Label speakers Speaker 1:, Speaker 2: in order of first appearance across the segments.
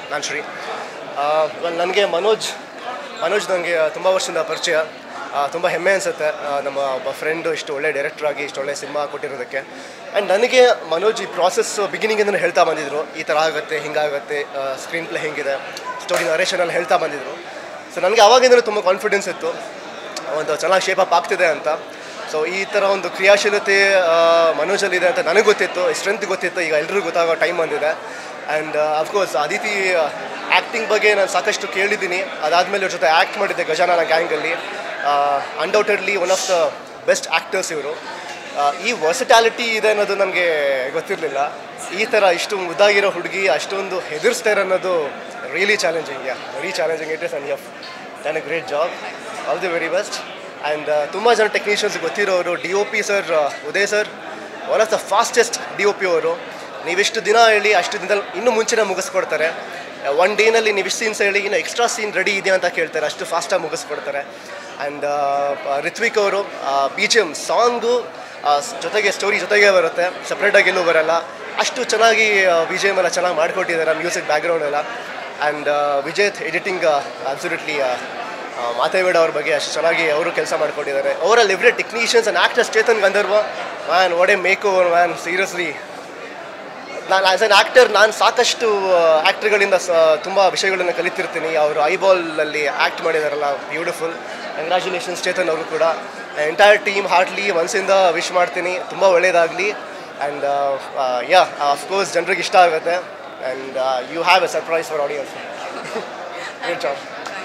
Speaker 1: ನಾನು ಶ್ರೀ ನನಗೆ ಮನೋಜ್ ಮನೋಜ್ ನನಗೆ ತುಂಬ ವರ್ಷದಿಂದ ಪರಿಚಯ ತುಂಬ ಹೆಮ್ಮೆ ಅನಿಸುತ್ತೆ ನಮ್ಮ ಒಬ್ಬ ಫ್ರೆಂಡು ಇಷ್ಟು ಒಳ್ಳೆ ಡೈರೆಕ್ಟರ್ ಆಗಿ ಇಷ್ಟು ಒಳ್ಳೆ ಸಿನಿಮಾ ಕೊಟ್ಟಿರೋದಕ್ಕೆ ಆ್ಯಂಡ್ ನನಗೆ ಮನೋಜ್ ಈ ಪ್ರಾಸೆಸ್ ಬಿಗಿನಿಂಗಿಂದ ಹೇಳ್ತಾ ಬಂದಿದ್ರು ಈ ಥರ ಆಗುತ್ತೆ ಹಿಂಗಾಗುತ್ತೆ ಸ್ಕ್ರೀನ್ ಪ್ಲೇ ಹೆಂಗಿದೆ ಸ್ಟೋರಿ ನರೇಷನಲ್ಲಿ ಹೇಳ್ತಾ ಬಂದಿದ್ರು ಸೊ ನನಗೆ ಆವಾಗಿಂದಲೂ ತುಂಬ ಕಾನ್ಫಿಡೆನ್ಸ್ ಇತ್ತು ಒಂದು ಚೆನ್ನಾಗಿ ಶೇಪ್ ಅಪ್ ಆಗ್ತಿದೆ ಅಂತ ಸೊ ಈ ಥರ ಒಂದು ಕ್ರಿಯಾಶೀಲತೆ ಆ, ಮನೋಜಲ್ಲಿದೆ ಅಂತ ನನಗೆ ಗೊತ್ತಿತ್ತು ಸ್ಟ್ರೆಂತ್ ಗೊತ್ತಿತ್ತು ಈಗ ಎಲ್ರಿಗೂ ಗೊತ್ತಾಗೋ ಟೈಮ್ ಬಂದಿದೆ ಆ್ಯಂಡ್ ಅಫ್ಕೋರ್ಸ್ ಅದಿತಿ ಆ್ಯಕ್ಟಿಂಗ್ ಬಗ್ಗೆ ನಾನು ಸಾಕಷ್ಟು ಕೇಳಿದ್ದೀನಿ ಅದಾದಮೇಲೆ ಇವ್ರ ಜೊತೆ ಆ್ಯಕ್ಟ್ ಮಾಡಿದ್ದೆ ಗಜಾನನ ಗ್ಯಾಂಗಲ್ಲಿ undoubtedly one of the best actors ಇವರು ಈ ವರ್ಸಿಟ್ಯಾಲಿಟಿ ಇದೆ ಅನ್ನೋದು ನನಗೆ ಗೊತ್ತಿರಲಿಲ್ಲ ಈ ಥರ ಇಷ್ಟು ಮುದ್ದಾಗಿರೋ ಹುಡುಗಿ ಅಷ್ಟೊಂದು ಹೆದರ್ಸ್ತಾರೆ ಅನ್ನೋದು really challenging yeah very challenging it is and you've done a great job all the very best and ತುಂಬ ಜನ ಟೆಕ್ನಿಷಿಯನ್ಸ್ ಗೊತ್ತಿರೋರು D O P sir Uday sir one of the fastest D O P ಅವರು ನೀವಿಷ್ಟು ದಿನ ಹೇಳಿ ಅಷ್ಟು ದಿನದಲ್ಲಿ ಇನ್ನೂ ಮುಂಚೆನೇ ಮುಗಿಸ್ಕೊಡ್ತಾರೆ ಒನ್ ಡೇನಲ್ಲಿ ನೀವು ಇಷ್ಟು ಸೀನ್ಸ್ ಹೇಳಿ ಇನ್ನು ಎಕ್ಸ್ಟ್ರಾ ಸೀನ್ ರೆಡಿ ಇದೆ ಅಂತ ಕೇಳ್ತಾರೆ ಅಷ್ಟು ಫಾಸ್ಟಾಗಿ ಮುಗಿಸ್ಕೊಡ್ತಾರೆ ಆ್ಯಂಡ್ ರಿತ್ವಿಕ್ ಅವರು ಬಿ ಜಿ ಎಮ್ ಸಾಂಗು ಜೊತೆಗೆ ಸ್ಟೋರಿ ಜೊತೆಗೆ ಬರುತ್ತೆ ಸಪ್ರೇಟಾಗಿ ಎಲ್ಲೂ ಬರಲ್ಲ ಅಷ್ಟು ಚೆನ್ನಾಗಿ ಬಿ ಜಿ ಎಮ್ ಎಲ್ಲ ಚೆನ್ನಾಗಿ ಮಾಡಿಕೊಟ್ಟಿದ್ದಾರೆ ಮ್ಯೂಸಿಕ್ ಬ್ಯಾಕ್ಗ್ರೌಂಡ್ ಎಲ್ಲ ಆ್ಯಂಡ್ ವಿಜಯ್ ಎಡಿಟಿಂಗ್ ಅಬ್ಸಲ್ಯೂಟ್ಲಿ ಮಾತೇಬೇಡ ಅವ್ರ ಬಗ್ಗೆ ಅಷ್ಟು ಚೆನ್ನಾಗಿ ಅವರು ಕೆಲಸ ಮಾಡ್ಕೊಂಡಿದ್ದಾರೆ ಅವರಲ್ಲಿ every technicians and actors Chetan Gandharva man ಒಡೆ ಮೇಕ್ ಓವರ್ ಮ್ಯಾನ್ ಸೀರಿಯಸ್ಲಿ ನಾನು ಆ್ಯಸ್ ಅನ್ ಆ್ಯಕ್ಟರ್ ನಾನು ಸಾಕಷ್ಟು ಆ್ಯಕ್ಟರ್ಗಳಿಂದ ಸ ತುಂಬ ವಿಷಯಗಳನ್ನು ಕಲಿತಿರ್ತೀನಿ ಅವರು ಐಬಾಲಲ್ಲಿ ಆ್ಯಕ್ಟ್ ಮಾಡಿದಾರಲ್ಲ ಬ್ಯೂಟಿಫುಲ್ ಕಂಗ್ರ್ಯಾಚುಲೇಷನ್ಸ್ ಚೇತನ್ ಅವರು ಕೂಡ ಎಂಟೈರ್ ಟೀಮ್ ಹಾರ್ಟ್ಲಿ ಮನಸ್ಸಿಂದ ವಿಶ್ ಮಾಡ್ತೀನಿ ತುಂಬ ಒಳ್ಳೆಯದಾಗಲಿ ಆ್ಯಂಡ್ ಯಾ ಅಫ್ಕೋರ್ಸ್ ಜನರಿಗೆ ಇಷ್ಟ ಆಗುತ್ತೆ and you have A surprise for audience great job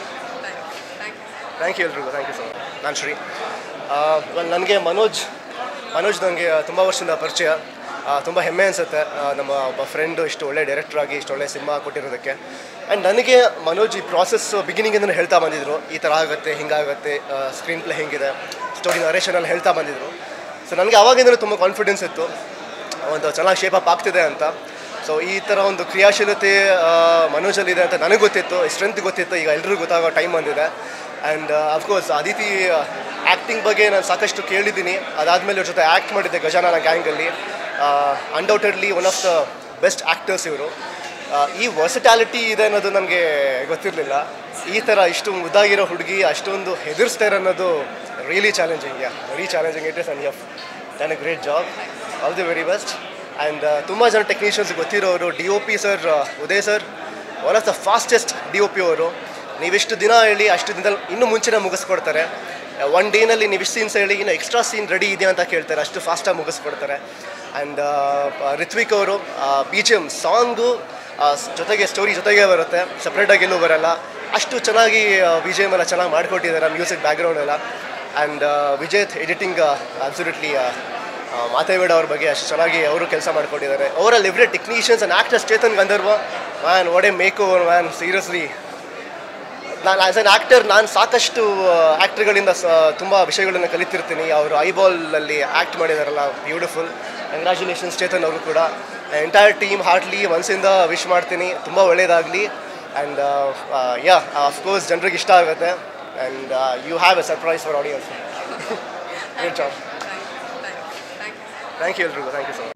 Speaker 1: thank you ಎಲ್ರಿಗೂ ಥ್ಯಾಂಕ್ ಯು ಸೊ ಮಚ್ ನಾನು ಶ್ರೀ ನನಗೆ ಮನೋಜ್ ಮನೋಜ್ ನನಗೆ ತುಂಬ ವರ್ಷದಿಂದ ಪರಿಚಯ ತುಂಬ ಹೆಮ್ಮೆ ಅನಿಸುತ್ತೆ ನಮ್ಮ ಒಬ್ಬ ಫ್ರೆಂಡು ಇಷ್ಟು ಒಳ್ಳೆ ಡೈರೆಕ್ಟರ್ ಆಗಿ ಇಷ್ಟು ಒಳ್ಳೆ ಸಿನಿಮಾ ಕೊಟ್ಟಿರೋದಕ್ಕೆ ಆ್ಯಂಡ್ ನನಗೆ ಮನೋಜ್ ಈ ಪ್ರಾಸೆಸ್ ಬಿಗಿನಿಂಗಿಂದ ಹೇಳ್ತಾ ಬಂದಿದ್ರು ಈ ಥರ ಆಗುತ್ತೆ ಹಿಂಗಾಗುತ್ತೆ ಸ್ಕ್ರೀನ್ ಪ್ಲೇ ಹೆಂಗಿದೆ ಸ್ಟೋರಿ ನರೇಷನಲ್ಲಿ ಹೇಳ್ತಾ ಬಂದಿದ್ರು ಸೊ ನನಗೆ ಆವಾಗಿಂದಲೂ ತುಂಬ ಕಾನ್ಫಿಡೆನ್ಸ್ ಇತ್ತು ಒಂದು ಚೆನ್ನಾಗಿ ಶೇಪ್ ಅಪ್ ಆಗ್ತಿದೆ ಅಂತ ಸೊ ಈ ಥರ ಒಂದು ಕ್ರಿಯಾಶೀಲತೆ ಆ, ಮನೋಜಲ್ಲಿದೆ ಅಂತ ನನಗೆ ಗೊತ್ತಿತ್ತು ಸ್ಟ್ರೆಂತ್ ಗೊತ್ತಿತ್ತು ಈಗ ಎಲ್ರಿಗೂ ಗೊತ್ತಾಗೋ ಟೈಮ್ ಬಂದಿದೆ ಆ್ಯಂಡ್ ಅಫ್ಕೋರ್ಸ್ ಅದಿತಿ ಆ್ಯಕ್ಟಿಂಗ್ ಬಗ್ಗೆ ನಾನು ಸಾಕಷ್ಟು ಕೇಳಿದ್ದೀನಿ ಅದಾದಮೇಲೆ ಇವ್ರ ಜೊತೆ ಆ್ಯಕ್ಟ್ ಮಾಡಿದ್ದೆ ಗಜಾನನ ಗ್ಯಾಂಗಲ್ಲಿ undoubtedly one of the best actors ಇವರು ಈ ವರ್ಸಿಟ್ಯಾಲಿಟಿ ಇದೆ ಅನ್ನೋದು ನನಗೆ ಗೊತ್ತಿರಲಿಲ್ಲ ಈ ಥರ ಇಷ್ಟು ಮುದ್ದಾಗಿರೋ ಹುಡುಗಿ ಅಷ್ಟೊಂದು ಹೆದರ್ಸ್ತಾರೆ ಅನ್ನೋದು really challenging yeah very challenging it is and you've done a great job all the very best and ತುಂಬ ಜನ ಟೆಕ್ನಿಷಿಯನ್ಸ್ ಗೊತ್ತಿರೋರು D O P sir Uday sir one of the fastest D O P ಅವರು ನೀವಿಷ್ಟು ದಿನ ಹೇಳಿ ಅಷ್ಟು ದಿನದಲ್ಲಿ ಇನ್ನೂ ಮುಂಚೆನೇ ಮುಗಿಸ್ಕೊಡ್ತಾರೆ ಒನ್ ಡೇನಲ್ಲಿ ನೀವು ಇಷ್ಟು ಸೀನ್ಸ್ ಹೇಳಿ ಇನ್ನು ಎಕ್ಸ್ಟ್ರಾ ಸೀನ್ ರೆಡಿ ಇದೆ ಅಂತ ಕೇಳ್ತಾರೆ ಅಷ್ಟು ಫಾಸ್ಟಾಗಿ ಮುಗಿಸ್ಕೊಡ್ತಾರೆ ಆ್ಯಂಡ್ ರಿತ್ವಿಕ್ ಅವರು ಬಿ ಜಿ ಎಮ್ ಸಾಂಗು ಜೊತೆಗೆ ಸ್ಟೋರಿ ಜೊತೆಗೆ ಬರುತ್ತೆ ಸಪ್ರೇಟಾಗಿ ಎಲ್ಲೂ ಬರಲ್ಲ ಅಷ್ಟು ಚೆನ್ನಾಗಿ ಬಿ ಜಿ ಎಮ್ ಎಲ್ಲ ಚೆನ್ನಾಗಿ ಮಾಡಿಕೊಟ್ಟಿದ್ದಾರೆ ಮ್ಯೂಸಿಕ್ ಬ್ಯಾಕ್ಗ್ರೌಂಡ್ ಎಲ್ಲ ಆ್ಯಂಡ್ ವಿಜಯ್ ಎಡಿಟಿಂಗ್ ಅಬ್ಸಲ್ಯೂಟ್ಲಿ ಮಾತೇಬೇಡ ಅವ್ರ ಬಗ್ಗೆ ಅಷ್ಟು ಚೆನ್ನಾಗಿ ಅವರು ಕೆಲಸ ಮಾಡ್ಕೊಂಡಿದ್ದಾರೆ ಅವರಲ್ಲಿ every technicians and actors Chetan Gandharva man ಒಡೆ ಮೇಕ್ ಓವರ್ ಮ್ಯಾನ್ ಸೀರಿಯಸ್ಲಿ ನಾನು ಆ್ಯಸ್ ಅನ್ ಆ್ಯಕ್ಟರ್ ನಾನು ಸಾಕಷ್ಟು ಆ್ಯಕ್ಟರ್ಗಳಿಂದ ಸ ತುಂಬ ವಿಷಯಗಳನ್ನು ಕಲಿತಿರ್ತೀನಿ ಅವರು ಐಬಾಲಲ್ಲಿ ಆ್ಯಕ್ಟ್ ಮಾಡಿದಾರಲ್ಲ ಬ್ಯೂಟಿಫುಲ್ ಕಂಗ್ರ್ಯಾಚುಲೇಷನ್ಸ್ ಚೇತನ್ ಅವರು ಕೂಡ ಎಂಟೈರ್ ಟೀಮ್ ಹಾರ್ಟ್ಲಿ ಮನಸ್ಸಿಂದ ವಿಶ್ ಮಾಡ್ತೀನಿ ತುಂಬ ಒಳ್ಳೆಯದಾಗಲಿ ಆ್ಯಂಡ್ ಯಾ ಅಫ್ಕೋರ್ಸ್ ಜನರಿಗೆ ಇಷ್ಟ ಆಗುತ್ತೆ and you have A surprise for audience great job thank you ಎಲ್ರಿಗೂ ಥ್ಯಾಂಕ್ ಯು ಸೊ ಮಚ್